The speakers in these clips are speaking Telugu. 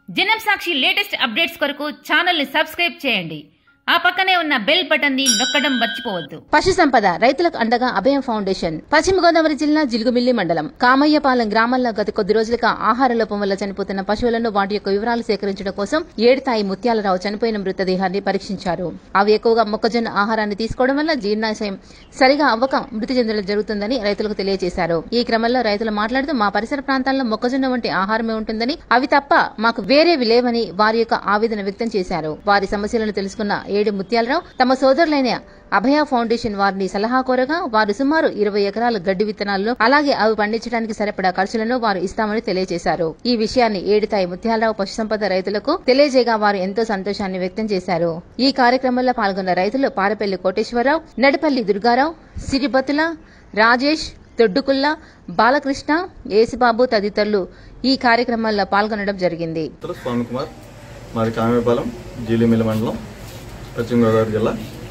జనం సాక్షి లేటెస్ట్ అప్డేట్స్ కొరకు ఛానల్ ని సబ్స్క్రైబ్ చేయండి ఆ పక్కనే ఉన్న బెల్ బటన్ ని నొక్కడం మర్చిపోవద్దు పశు సంపద రైతులకు అండగా అభయం ఫౌండేషన్ పశ్చిమ గోదావరి జిల్లా జిలుగుమిల్లి మండలం కామయ్యపాలెం గ్రామంలో గత కొద్ది రోజులుగా ఆహార లోపం వల్ల చనిపోతున్న పశువులను వాటి యొక్క వివరాలు సేకరించడం కోసం ఏడుతాయి ముత్యాలరావు చనిపోయిన మృతదేహాన్ని పరీక్షించారు అవి ఎక్కువగా మొక్కజొన్న ఆహారాన్ని తీసుకోవడం వల్ల జీర్ణాశయం సరిగా అవ్వక మృతి చెందడం జరుగుతుందని రైతులకు తెలియజేశారు ఈ క్రమంలో రైతులు మాట్లాడుతూ మా పరిసర ప్రాంతాల్లో మొక్కజొన్న వంటి ఆహారమే ఉంటుందని అవి తప్ప మాకు వేరేవి లేవని వారి యొక్క ఆవేదన వ్యక్తం చేశారు వారి సమస్యలను తెలుసుకున్న ఏడు ముత్యాలరావు తమ సోదరులైన అభయ ఫౌండేషన్ వారిని సలహా కోరగా వారు సుమారు ఇరవై ఎకరాల గడ్డి విత్తనాలను అలాగే అవి పండించడానికి సరిపడా ఖర్చులను వారు ఇస్తామని తెలియజేశారు ఈ విషయాన్ని ఏడుతాయి ముత్యాలరావు పశుసంపద రైతులకు తెలియజేయగా వారు ఎంతో సంతోషాన్ని వ్యక్తం చేశారు ఈ కార్యక్రమంలో పాల్గొన్న రైతులు పారపల్లి కోటేశ్వరరావు నడిపల్లి దుర్గారావు సిరిబతుల రాజేష్ దొడ్డుకుల్ల బాలకృష్ణ ఏసుబాబు తదితరులు ఈ కార్యక్రమంలో పాల్గొనడం జరిగింది ఉత్తర స్వామి కుమార్ మాది కామేపాలెం జీలిమిల్లి మండలం పశ్చిమ గోదావరి జిల్లా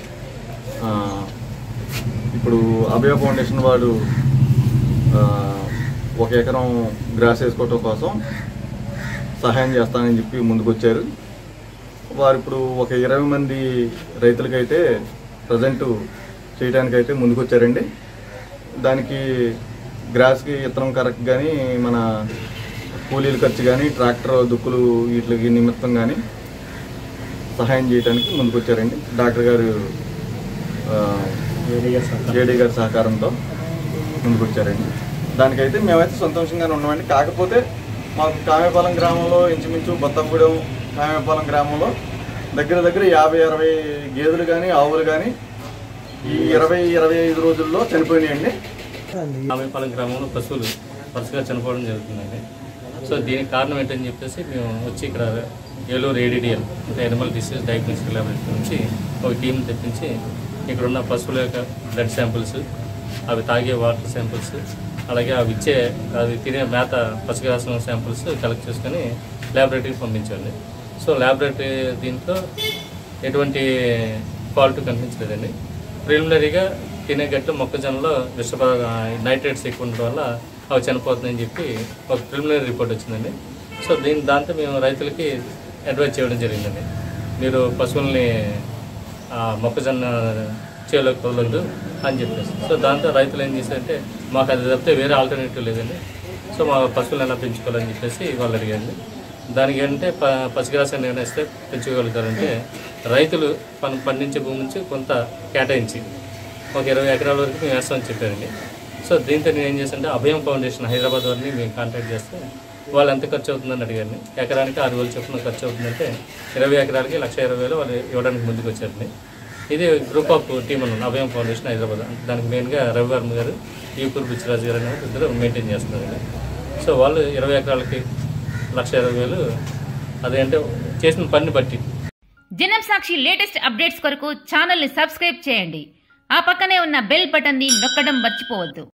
ఆ, ఇప్పుడు అభయ ఫౌండేషన్ వాడు ఆ, ఒక ఎకరం గ్రాస్ వేసుకోవటం కోసం సహాయం చేస్తానని చెప్పి ముందుకు వచ్చారు వారు ఇప్పుడు ఒక ఇరవై మంది రైతులకైతే ప్రజెంట్ చేయడానికైతే ముందుకు వచ్చారండి దానికి గ్రాస్కి ఇత్తనం కరెక్ట్ కానీ మన కూలీల ఖర్చు కానీ ట్రాక్టర్ దుక్కులు వీటికి నిమిత్తం కానీ సహాయం చేయడానికి ముందుకు వచ్చారండి డాక్టర్ గారు ఆ, జేడీ గారి సహకారంతో ముందుకు వచ్చారండి దానికైతే మేమైతే సంతోషంగానే ఉన్నామండి కాకపోతే మాకు కామేపాలెం గ్రామంలో ఇంచుమించు బొత్తంగూడెం కామేపాలెం గ్రామంలో దగ్గర దగ్గర యాభై అరవై గేదెలు కానీ ఆవులు కానీ ఈ ఇరవై ఇరవై ఐదు రోజుల్లో చనిపోయినాయండి ఆమెపాలెం గ్రామంలో పశువులు వరుసగా చనిపోవడం జరుగుతుందండి సో దీనికి కారణం ఏంటని చెప్పేసి మేము వచ్చి ఇక్కడ ఏలూరు ఏడిడిఎల్ అంటే ఎనిమల్ డిసీజ్ డయాగ్నోస్టిక్ ల్యాబొరేటరీ నుంచి ఒక టీం తెప్పించి ఇక్కడ ఉన్న పశువుల యొక్క బ్లడ్ శాంపిల్స్ అవి తాగే వాటర్ శాంపిల్స్ అలాగే అవి ఇచ్చే అవి తినే మేత పశుగ్రాసం శాంపిల్స్ కలెక్ట్ చేసుకొని ల్యాబొరేటరీకి పంపించండి సో ల్యాబొరేటరీ దీంట్లో ఎటువంటి ఫాల్ట్ కనిపించలేదండి ప్రిలిమినరీగా తినే గట్టు మొక్కజొన్నలో విష నైట్రేట్స్ ఎక్కువ ఉండడం వల్ల అవి చనిపోతుందని చెప్పి ఒక ప్రిలిమినరీ రిపోర్ట్ వచ్చిందండి సో దీని దాంతో మేము రైతులకి అడ్వైజ్ చేయడం జరిగిందండి మీరు పశువుల్ని ఆ, మొక్కజొన్న చేలోకి వదలొద్దు అని చెప్పేసి సో దాంతో రైతులు ఏం చేశారంటే మాకు అది తప్పితే వేరే ఆల్టర్నేటివ్ లేదండి సో మా పశువులను ఎలా పెంచుకోవాలని చెప్పేసి వాళ్ళు అడిగారు దానికి ఏంటంటే ప పసిగ్రాసం నిర్ణయిస్తే పెంచుకోగలుగుతారంటే రైతులు మనం పండించే భూమి నుంచి కొంత కేటాయించి ఒక ఇరవై ఎకరాల వరకు మేము వేస్తామని చెప్పారండి సో దీంతో నేను ఏం చేశానంటే అభయం ఫౌండేషన్ హైదరాబాద్ వారిని మేము కాంటాక్ట్ చేస్తే వాళ్ళు ఎంత ఖర్చు అవుతుందని అడిగారు ఎకరానికి ఆరు వేలు చొప్పున ఖర్చు అవుతుందంటే ఇరవై ఎకరాలకి లక్ష ఇరవై వేలు వాళ్ళు ఇవ్వడానికి ముందుకు వచ్చారండి ఇది గ్రూప్ ఆఫ్ టీమ్ ఉన్నాను అభయం ఫౌండేషన్ హైదరాబాద్ దానికి మెయిన్గా రవివర్మ గారు ఈపూర్ బుచ్చిరాజు గారు అనేవారు ఇద్దరు మెయింటైన్ చేస్తున్నారండి సో వాళ్ళు ఇరవై ఎకరాలకి లక్ష ఇరవై వేలు అదేంటే చేసిన పని బట్టి జనం సాక్షి లేటెస్ట్ అప్డేట్స్ కొరకు ఛానల్ ని సబ్స్క్రైబ్ చేయండి ఆ పక్కనే ఉన్న బెల్ బటన్ ని నొక్కడం మర్చిపోవద్దు